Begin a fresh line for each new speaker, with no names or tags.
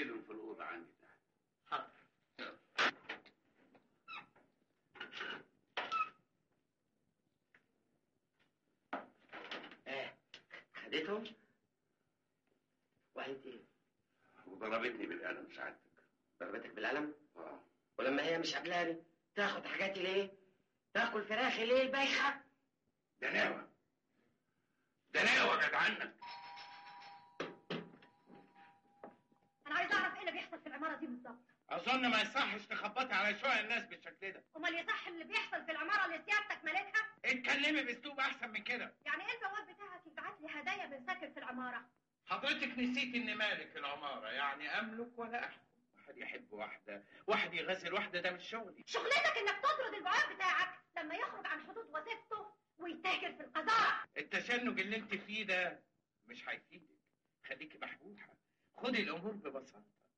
السلم في الاوضه عندي تحت
حاضر
يلا.
ايه خدتهم وانت
وضربتني بالقلم سعادتك
ضربتك بالقلم
اه
ولما هي مش قبلاني تاخد حاجاتي ليه تاكل فراخي ليه البايخه
دناوة دناوة جت عنك
انا عايز اعرف ايه اللي بيحصل في العماره دي بالظبط
اظن ما يصحش تخبطي على شويه الناس بالشكل ده
امال يصح اللي بيحصل في العماره اللي سيادتك مالكها
اتكلمي باسلوب احسن من كده
يعني ايه البواب بتاعك يبعت لي هدايا من ساكن في العماره
حضرتك نسيت ان مالك العماره يعني املك ولا احكم واحد يحب واحده واحد يغزل واحده ده مش شغلي
شغلتك انك تطرد البواب بتاعك لما يخرج عن حدود وظيفته ويتاجر في القذاره
التشنج اللي انت فيه ده مش هيفيدك خليكي محبوحه خدي الامور ببساطه